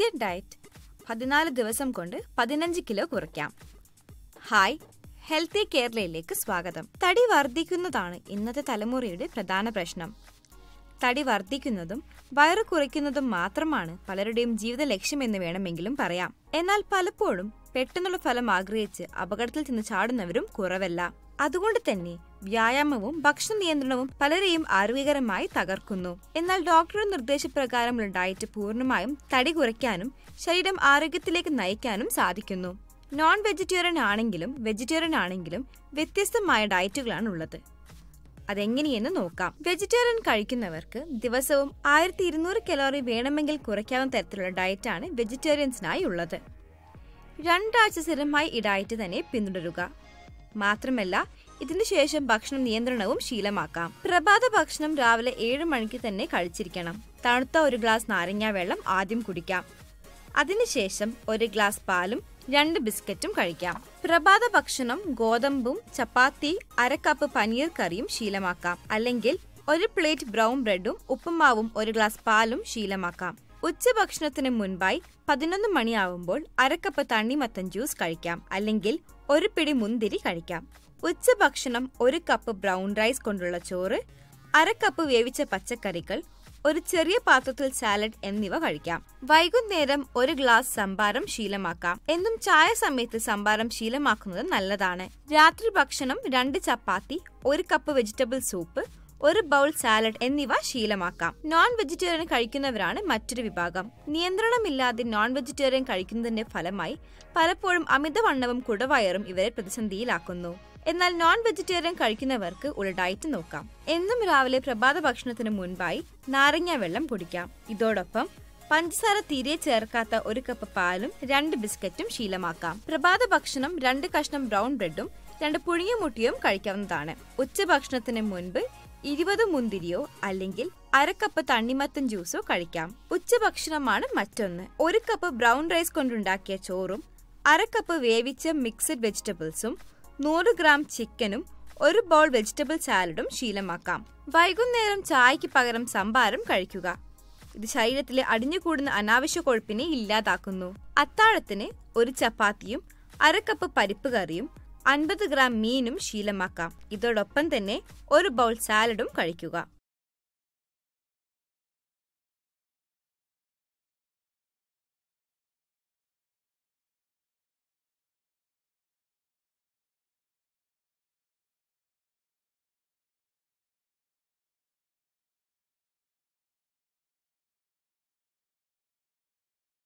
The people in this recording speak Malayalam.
ഇന്ത്യൻ ഡയറ്റ് പതിനാല് ദിവസം കൊണ്ട് പതിനഞ്ച് കിലോ കുറയ്ക്കാം ഹായ് ഹെൽത്തി കേരളയിലേക്ക് സ്വാഗതം തടി വർദ്ധിക്കുന്നതാണ് ഇന്നത്തെ തലമുറയുടെ പ്രധാന പ്രശ്നം തടി വർദ്ധിക്കുന്നതും വയറു കുറയ്ക്കുന്നതും മാത്രമാണ് പലരുടെയും ജീവിത ലക്ഷ്യമെന്ന് വേണമെങ്കിലും പറയാം എന്നാൽ പലപ്പോഴും പെട്ടെന്നുള്ള ഫലം ആഗ്രഹിച്ച് അപകടത്തിൽ ചെന്ന് ചാടുന്നവരും കുറവല്ല അതുകൊണ്ട് തന്നെ വ്യായാമവും ഭക്ഷണ നിയന്ത്രണവും പലരെയും ആരോഗ്യകരമായി തകർക്കുന്നു എന്നാൽ ഡോക്ടറുടെ നിർദ്ദേശപ്രകാരമുള്ള ഡയറ്റ് പൂർണ്ണമായും തടി കുറയ്ക്കാനും ശരീരം ആരോഗ്യത്തിലേക്ക് നയിക്കാനും സാധിക്കുന്നു നോൺ വെജിറ്റേറിയൻ ആണെങ്കിലും വെജിറ്റേറിയൻ ആണെങ്കിലും വ്യത്യസ്തമായ ഡയറ്റുകളാണ് ഉള്ളത് അതെങ്ങനെയെന്ന് നോക്കാം വെജിറ്റേറിയൻ കഴിക്കുന്നവർക്ക് ദിവസവും ആയിരത്തി ഇരുന്നൂറ് കലോറി വേണമെങ്കിൽ കുറയ്ക്കാവുന്ന തരത്തിലുള്ള ഡയറ്റാണ് വെജിറ്റേറിയൻസിനായി ഉള്ളത് രണ്ടാഴ്ച സ്ഥിരമായി ഈ ഡയറ്റ് തന്നെ പിന്തുടരുക മാത്രമല്ല ഇതിനു ശേഷം ഭക്ഷണ നിയന്ത്രണവും ശീലമാക്കാം പ്രഭാത ഭക്ഷണം രാവിലെ ഏഴ് മണിക്ക് തന്നെ കഴിച്ചിരിക്കണം തണുത്ത ഒരു ഗ്ലാസ് നാരങ്ങാ വെള്ളം ആദ്യം കുടിക്കാം അതിനുശേഷം ഒരു ഗ്ലാസ് പാലും രണ്ട് ബിസ്ക്കറ്റും കഴിക്കാം പ്രഭാത ഭക്ഷണം ഗോതമ്പും ചപ്പാത്തി അര കപ്പ് പനീർ കറിയും ശീലമാക്കാം അല്ലെങ്കിൽ ഒരു പ്ലേറ്റ് ബ്രൗൺ ബ്രെഡും ഉപ്പുമാവും ഒരു ഗ്ലാസ് പാലും ശീലമാക്കാം ഉച്ചഭക്ഷണത്തിന് മുൻപായി പതിനൊന്ന് മണിയാവുമ്പോൾ അരക്കപ്പ് തണ്ണിമത്തൻ ജ്യൂസ് കഴിക്കാം അല്ലെങ്കിൽ ഒരു പിടി മുന്തിരി കഴിക്കാം ഉച്ചഭക്ഷണം ഒരു കപ്പ് ബ്രൗൺ റൈസ് കൊണ്ടുള്ള ചോറ് അര കപ്പ് വേവിച്ച പച്ചക്കറികൾ ഒരു ചെറിയ പാത്രത്തിൽ സാലഡ് എന്നിവ കഴിക്കാം വൈകുന്നേരം ഒരു ഗ്ലാസ് സംഭാരം ശീലമാക്കാം എന്നും ചായ സമയത്ത് സംഭാരം ശീലമാക്കുന്നത് നല്ലതാണ് രാത്രി ഭക്ഷണം രണ്ട് ചപ്പാത്തി ഒരു കപ്പ് വെജിറ്റബിൾ സൂപ്പ് ഒരു ബൗൾ സാലഡ് എന്നിവ ശീലമാക്കാം നോൺ വെജിറ്റേറിയൻ കഴിക്കുന്നവരാണ് മറ്റൊരു വിഭാഗം നിയന്ത്രണമില്ലാതെ നോൺ വെജിറ്റേറിയൻ കഴിക്കുന്നതിന്റെ ഫലമായി പലപ്പോഴും അമിതവണ്ണവും കുടവയറും ഇവരെ പ്രതിസന്ധിയിലാക്കുന്നു എന്നാൽ നോൺ വെജിറ്റേറിയൻ കഴിക്കുന്നവർക്ക് ഉള്ള ഡയറ്റ് നോക്കാം എന്നും രാവിലെ പ്രഭാത ഭക്ഷണത്തിന് മുൻപായി നാരങ്ങ വെള്ളം കുടിക്കാം ഇതോടൊപ്പം പഞ്ചസാര തീരെ ചേർക്കാത്ത ഒരു കപ്പ് പാലും രണ്ട് ബിസ്ക്കറ്റും ശീലമാക്കാം പ്രഭാത ഭക്ഷണം രണ്ട് കഷ്ണം ബ്രൗൺ ബ്രെഡും രണ്ട് പുഴുങ്ങിയ മുട്ടയും കഴിക്കാവുന്നതാണ് ഉച്ചഭക്ഷണത്തിന് മുൻപ് ഇരുപത് മുന്തിരിയോ അല്ലെങ്കിൽ അരക്കപ്പ് തണ്ണിമത്തൻ ജ്യൂസോ കഴിക്കാം ഉച്ചഭക്ഷണമാണ് മറ്റൊന്ന് ഒരു കപ്പ് ബ്രൗൺ റൈസ് കൊണ്ടുണ്ടാക്കിയ ചോറും അരക്കപ്പ് വേവിച്ച മിക്സഡ് വെജിറ്റബിൾസും നൂറ് ഗ്രാം ചിക്കനും ഒരു ബൗൾ വെജിറ്റബിൾ സാലഡും ശീലമാക്കാം വൈകുന്നേരം ചായക്ക് പകരം സംഭാരം കഴിക്കുക ഇത് ശരീരത്തിലെ അടിഞ്ഞുകൂടുന്ന അനാവശ്യ കൊഴുപ്പിനെ ഇല്ലാതാക്കുന്നു അത്താഴത്തിന് ഒരു ചപ്പാത്തിയും അരക്കപ്പ് പരിപ്പ് കറിയും അൻപത് ഗ്രാം മീനും ശീലമാക്കാം ഇതോടൊപ്പം തന്നെ ഒരു ബൗൾ സാലഡും കഴിക്കുക